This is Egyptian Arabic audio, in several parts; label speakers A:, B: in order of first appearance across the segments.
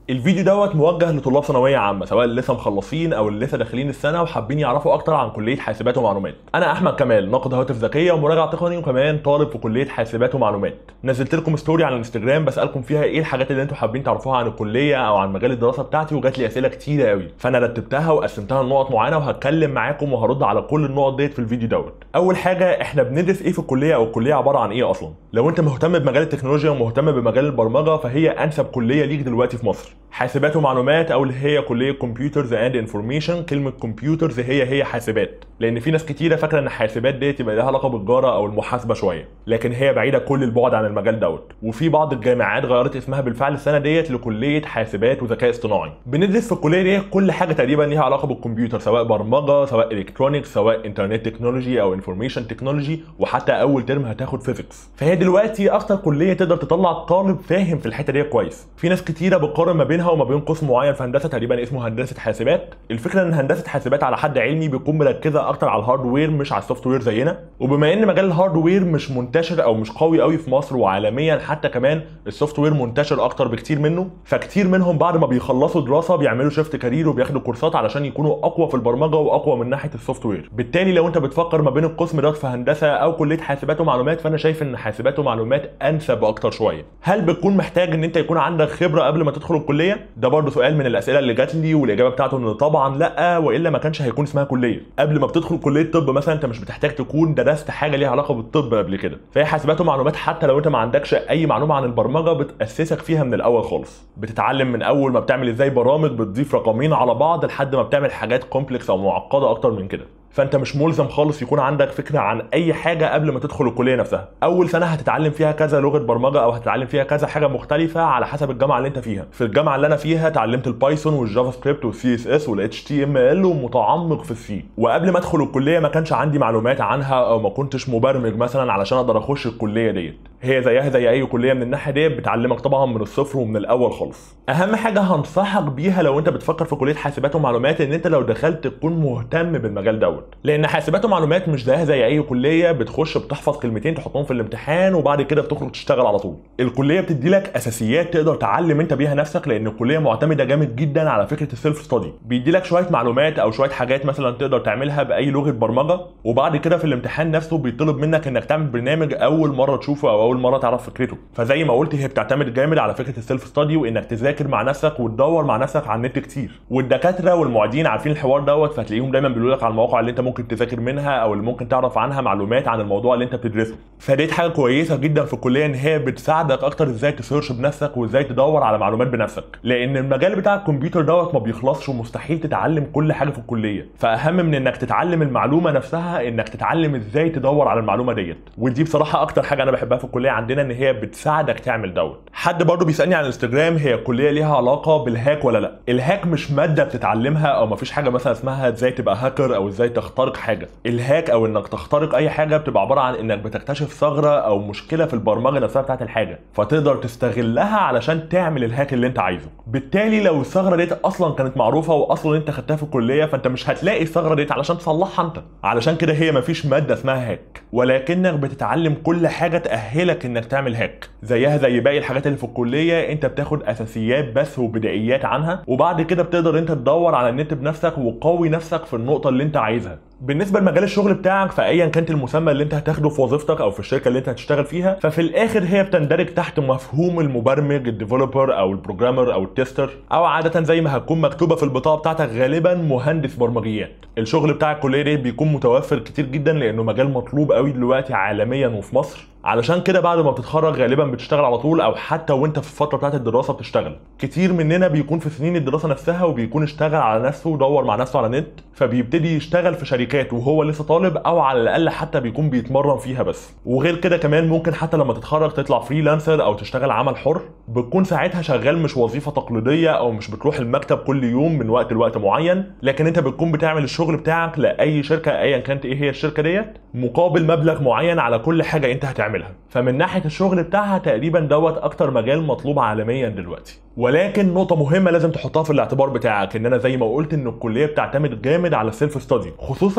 A: الفيديو دوت موجه لطلاب ثانويه عامه سواء اللي لسه مخلصين او اللي لسه داخلين السنه وحابين يعرفوا اكتر عن كليه حاسبات ومعلومات انا احمد كمال ناقد هواتف ذكيه ومراجع تقني وكمان طالب في كليه حاسبات ومعلومات نزلت لكم ستوري على الانستجرام بسالكم فيها ايه الحاجات اللي انتوا حابين تعرفوها عن الكليه او عن مجال الدراسه بتاعتي وجات لي اسئله كتيره قوي فانا رتبتها وقسمتها لنقط معينه وهتكلم معاكم وهرد على كل النقط ديت في الفيديو دوت اول حاجه احنا بندرس ايه في الكليه او الكليه عباره عن ايه اصلا لو انت مهتم بمجال التكنولوجيا ومهتم بمجال البرمجه فهي انسب كليه ليك دلوقتي في مصر حاسبات ومعلومات او اللي هي كليه كمبيوترز اند انفورميشن كلمه كمبيوترز هي هي حاسبات لان في ناس كتيره فاكره ان حاسبات ديت يبقى لها علاقه بالتجاره او المحاسبه شويه لكن هي بعيده كل البعد عن المجال دوت وفي بعض الجامعات غيرت اسمها بالفعل السنه ديت لكليه حاسبات وذكاء اصطناعي بندرس في الكليه دي كل حاجه تقريبا ليها علاقه بالكمبيوتر سواء برمجه سواء الكترونيكس سواء انترنت تكنولوجي او انفورميشن تكنولوجي وحتى اول ترم هتاخد فيزيكس فهي دلوقتي اكتر كليه تقدر تطلع طالب فاهم في الحته دي كويس في ناس كتيره بتقارن ما بينها وما بين قسم معين في هندسه تقريبا اسمه هندسه حاسبات الفكره ان هندسه حاسبات على حد علمي بتكون مركزه اكتر على الهاردوير مش على السوفت وير زينا وبما ان مجال الهاردوير مش منتشر او مش قوي قوي في مصر وعالميا حتى كمان السوفت وير منتشر اكتر بكتير منه فكتير منهم بعد ما بيخلصوا دراسه بيعملوا شيفت كارير وبياخدوا كورسات علشان يكونوا اقوى في البرمجه واقوى من ناحيه السوفت وير بالتالي لو انت بتفكر ما بين القسم ده في هندسه او كليه حاسبات ومعلومات فانا شايف ان حاسبات ومعلومات انسب اكتر شويه هل بتكون محتاج ان انت يكون عندك خبره قبل ما تدخل الكليه ده برضه سؤال من الاسئله اللي جات لي والاجابه بتاعته ان طبعا لا والا ما كانش هيكون اسمها كليه قبل ما بتدخل كليه طب مثلا انت مش بتحتاج تكون درست حاجه ليها علاقه بالطب قبل كده فهي حاسبات ومعلومات حتى لو انت ما عندكش اي معلومه عن البرمجه بتاسسك فيها من الاول خالص بتتعلم من اول ما بتعمل ازاي برامج بتضيف رقمين على بعض لحد ما بتعمل حاجات كومبلكس او معقده اكتر من كده فانت مش ملزم خالص يكون عندك فكره عن اي حاجه قبل ما تدخل الكليه نفسها اول سنه هتتعلم فيها كذا لغه برمجه او هتتعلم فيها كذا حاجه مختلفه على حسب الجامعه اللي انت فيها في الجامعه اللي انا فيها اتعلمت البايثون والجافا سكريبت والسي اس اس والاتش تي ام ال ومتعمق في السي وقبل ما ادخل الكليه ما كانش عندي معلومات عنها او ما كنتش مبرمج مثلا علشان اقدر اخش الكليه ديت هي زيها زي اي كليه من الناحيه ديت بتعلمك طبعا من الصفر ومن الاول خالص اهم حاجه هنصحك بيها لو انت بتفكر في كليه حاسبات ومعلومات ان انت لو دخلت تكون مهتم بالمجال دوت لان حاسبات ومعلومات مش زيها زي اي كليه بتخش بتحفظ كلمتين تحطهم في الامتحان وبعد كده بتخرج تشتغل على طول الكليه بتدي لك اساسيات تقدر تعلم انت بيها نفسك لان الكليه معتمده جامد جدا على فكره السيلف ستادي بيدي لك شويه معلومات او شويه حاجات مثلا تقدر تعملها باي لغه برمجه وبعد كده في الامتحان نفسه بيطلب منك انك تعمل برنامج اول مره تشوفه او اول مره تعرف فكرته فزي ما قلت هي بتعتمد جامد على فكره السيلف ستادي وانك تذاكر مع نفسك وتدور مع نفسك على النت كتير والدكاتره والمعيدين عارفين الحوار دوت فتلاقيهم دايما بيقولوا لك على المواقع اللي انت ممكن تذاكر منها او اللي ممكن تعرف عنها معلومات عن الموضوع اللي انت بتدرسه فديت حاجه كويسه جدا في الكليه ان هي بتساعدك اكتر ازاي تسيرش بنفسك وازاي تدور على معلومات بنفسك لان المجال بتاع الكمبيوتر دوت ما بيخلصش ومستحيل تتعلم كل حاجه في الكليه فاهم من انك تتعلم المعلومه نفسها انك تتعلم ازاي تدور على المعلومه ديت ودي بصراحه اكتر حاجه انا بحبها في الكليه عندنا ان هي بتساعدك تعمل دوت حد برضه بيسالني على الانستجرام هي الكليه ليها علاقه بالهاك ولا لا الهاك مش ماده بتتعلمها او مفيش حاجه مثلا اسمها ازاي تبقى هاكر او ازاي تخترق حاجه الهاك او انك تخترق اي حاجه بتبقى عباره عن انك بتكتشف ثغره او مشكله في البرمجه نفسها بتاعت الحاجه فتقدر تستغلها علشان تعمل الهاك اللي انت عايزه بالتالي لو الثغره ديت اصلا كانت معروفه واصلا انت خدتها في الكليه فانت مش هتلاقي الثغره ديت علشان تصلحها انت علشان كده هي مفيش ماده اسمها هاك ولكنك بتتعلم كل حاجه تاهلك انك تعمل هاك زيها زي باقي الحاجات اللي في الكليه انت بتاخد اساسيات بس وبدايات عنها وبعد كده بتقدر انت تدور على النت بنفسك وقوي نفسك في النقطه اللي انت عايزها بالنسبه لمجال الشغل بتاعك فايا كانت المسمى اللي انت هتاخده في وظيفتك او في الشركه اللي انت هتشتغل فيها ففي الاخر هي بتندرج تحت مفهوم المبرمج الديفلوبر او البروجرامر او التستر او عاده زي ما هتكون مكتوبه في البطاقه بتاعتك غالبا مهندس برمجيات الشغل بتاع الكليه دي بيكون متوفر كتير جدا لانه مجال مطلوب قوي دلوقتي عالميا وفي مصر علشان كده بعد ما بتتخرج غالبا بتشتغل على طول او حتى وانت في الفتره بتاعت الدراسه بتشتغل كتير مننا بيكون في سنين الدراسه نفسها وبيكون اشتغل على نفسه ودور مع نفسه على نت فبيبتدي يشتغل في شركات وهو لسه طالب او على الاقل حتى بيكون بيتمرن فيها بس وغير كده كمان ممكن حتى لما تتخرج تطلع فريلانسر او تشتغل عمل حر بتكون ساعتها شغال مش وظيفه تقليديه او مش بتروح المكتب كل يوم من وقت لوقت معين لكن انت بتكون بتعمل الشغل بتاعك لاي شركه ايا كانت ايه هي الشركه ديت مقابل مبلغ معين على كل حاجه انت هتعملها فمن ناحيه الشغل بتاعها تقريبا دوت اكتر مجال مطلوب عالميا دلوقتي ولكن نقطة مهمة لازم تحطها في الاعتبار بتاعك ان انا زي ما قلت ان الكلية بتعتمد جامد على السيلف ستادي خصوصا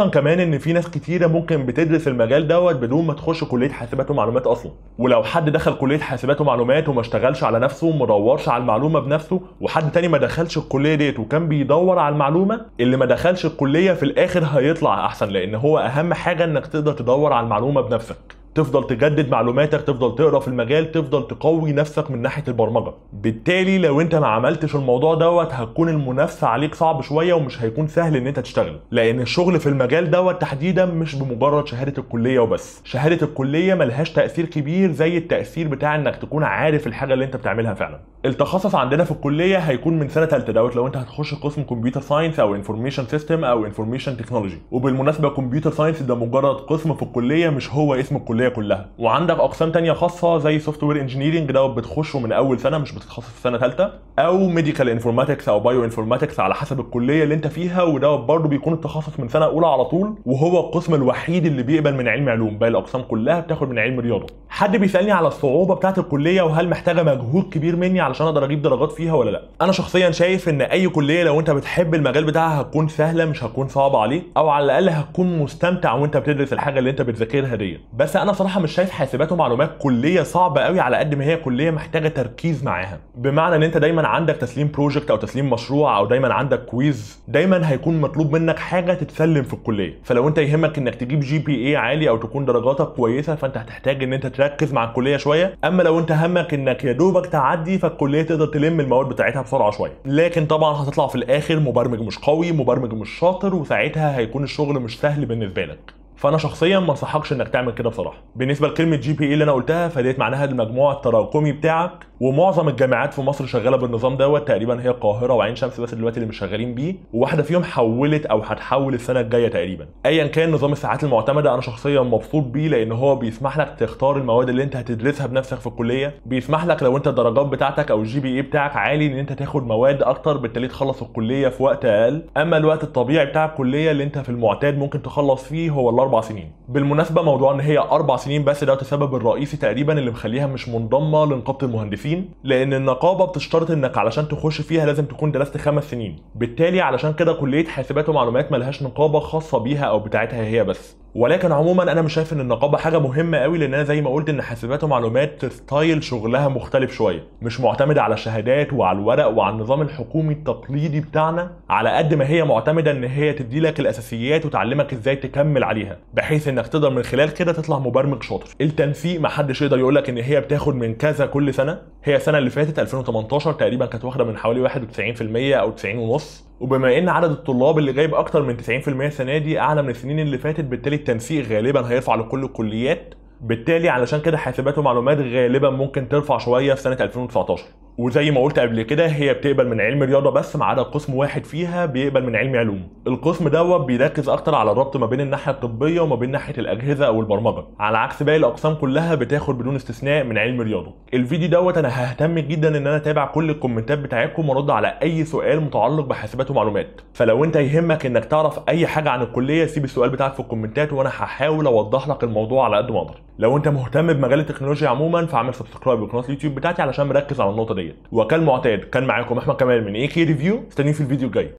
A: خصوصا كمان ان في ناس كتيره ممكن بتدرس المجال دوت بدون ما تخش كليه حاسبات ومعلومات اصلا ولو حد دخل كليه حاسبات ومعلومات وما اشتغلش على نفسه وما دورش على المعلومه بنفسه وحد تاني ما دخلش الكليه ديت وكان بيدور على المعلومه اللي ما دخلش الكليه في الاخر هيطلع احسن لان هو اهم حاجه انك تقدر تدور على المعلومه بنفسك تفضل تجدد معلوماتك تفضل تقرا في المجال تفضل تقوي نفسك من ناحيه البرمجه بالتالي لو انت ما عملتش الموضوع دوت هتكون المنافسه عليك صعب شويه ومش هيكون سهل ان انت تشتغل لان الشغل في المجال دوت تحديدا مش بمجرد شهاده الكليه وبس شهاده الكليه ملهاش تاثير كبير زي التاثير بتاع انك تكون عارف الحاجه اللي انت بتعملها فعلا التخصص عندنا في الكليه هيكون من سنه ثالثه دوت لو انت هتخش قسم كمبيوتر ساينس او انفورميشن سيستم او انفورميشن تكنولوجي وبالمناسبه كمبيوتر ساينس ده مجرد قسم في الكليه مش هو اسم الكليه كلها وعندك اقسام تانية خاصه زي سوفت وير انجينيرنج دوت بتخشه من اول سنه مش بتتخصص في سنه ثالثه او ميديكال انفورماتكس او بايو انفورماتكس على حسب الكليه اللي انت فيها ودوت برضه بيكون التخصص من سنه اولى على طول وهو القسم الوحيد اللي بيقبل من علم علوم باقي الاقسام كلها بتاخد من علم رياضه حد بيسالني على الصعوبه بتاعه الكليه وهل محتاجه مجهود كبير مني علشان اقدر اجيب درجات فيها ولا لا انا شخصيا شايف ان اي كليه لو انت بتحب المجال بتاعها هتكون سهله مش هتكون صعبه عليك او على الاقل هتكون مستمتع وانت بتدرس الحاجه اللي انت بتذاكرها ديت بس انا صراحه مش شايف حاسبات ومعلومات كليه صعبه قوي على قد ما هي كليه محتاجه تركيز معاها بمعنى ان انت دايما عندك تسليم بروجكت او تسليم مشروع او دايما عندك كويز دايما هيكون مطلوب منك حاجه تتسلم في الكليه فلو انت يهمك انك تجيب جي بي اي عالي او تكون درجاتك كويسه فانت هتحتاج ان انت تركز مع الكليه شويه اما لو انت همك انك يا دوبك تعدي فالكليه تقدر تلم المواد بتاعتها بسرعه شويه لكن طبعا هتطلع في الاخر مبرمج مش قوي مبرمج مش شاطر وساعتها هيكون الشغل مش سهل بالنسبه لك فانا شخصيا ما انصحكش انك تعمل كده بصراحه بالنسبه لكلمه جي بي اي اللي انا قلتها فديت معناها المجموع التراكمي بتاعك ومعظم الجامعات في مصر شغاله بالنظام دوت تقريبا هي القاهره وعين شمس بس دلوقتي اللي مش شغالين بيه وواحده فيهم حولت او هتحول السنه الجايه تقريبا ايا كان نظام الساعات المعتمده انا شخصيا مبسوط بيه لان هو بيسمح لك تختار المواد اللي انت هتدرسها بنفسك في الكليه بيسمح لك لو انت الدرجات بتاعتك او الجي بي اي بتاعك عالي ان انت تاخد مواد اكتر بالتالي تخلص الكليه في وقت اقل اما الوقت الطبيعي بتاع الكليه اللي انت في المعتاد ممكن تخلص فيه هو الاربع سنين بالمناسبه موضوع ان هي اربع سنين بس ده السبب الرئيسي تقريبا اللي مخليها مش منضمه لنقابه المهندسين لان النقابه بتشترط انك علشان تخش فيها لازم تكون درست خمس سنين بالتالي علشان كده كليه حاسبات ومعلومات ملهاش نقابه خاصه بيها او بتاعتها هي بس ولكن عموما انا مش شايف ان النقابه حاجه مهمه قوي لان انا زي ما قلت ان حاسبات ومعلومات ستايل شغلها مختلف شويه مش معتمده على الشهادات وعلى الورق وعلى النظام الحكومي التقليدي بتاعنا على قد ما هي معتمده ان هي تدي لك الاساسيات وتعلمك ازاي تكمل عليها بحيث انك تقدر من خلال كده تطلع مبرمج شاطر التنسيق ما حدش يقدر يقول لك ان هي بتاخد من كذا كل سنه هي السنه اللي فاتت 2018 تقريبا كانت واخده من حوالي 91% او 90 ونص وبما ان عدد الطلاب اللي جايب اكتر من 90% السنه دي اعلى من السنين اللي فاتت بالتالي التنسيق غالبا هيرفع لكل الكليات بالتالي علشان كده حاسبات ومعلومات غالبا ممكن ترفع شويه في سنه 2019 وزي ما قلت قبل كده هي بتقبل من علم رياضه بس ما عدا قسم واحد فيها بيقبل من علم علوم القسم دوت بيركز اكتر على الربط ما بين الناحيه الطبيه وما بين ناحيه الاجهزه او البرمجه على عكس باقي الاقسام كلها بتاخد بدون استثناء من علم رياضه الفيديو دوت انا ههتم جدا ان انا اتابع كل الكومنتات بتاعتكم وارد على اي سؤال متعلق بحاسبات ومعلومات فلو انت يهمك انك تعرف اي حاجه عن الكليه سيب السؤال بتاعك في الكومنتات وانا هحاول اوضح لك الموضوع على قد ما اقدر لو انت مهتم بمجال التكنولوجيا عموما فاعمل سبسكرايب لقناه اليوتيوب بتاعتي علشان مركز على النقطه ديت وكالمعتاد كان معاكم احمد كمال من اي كي ريفيو استنوني في الفيديو الجاي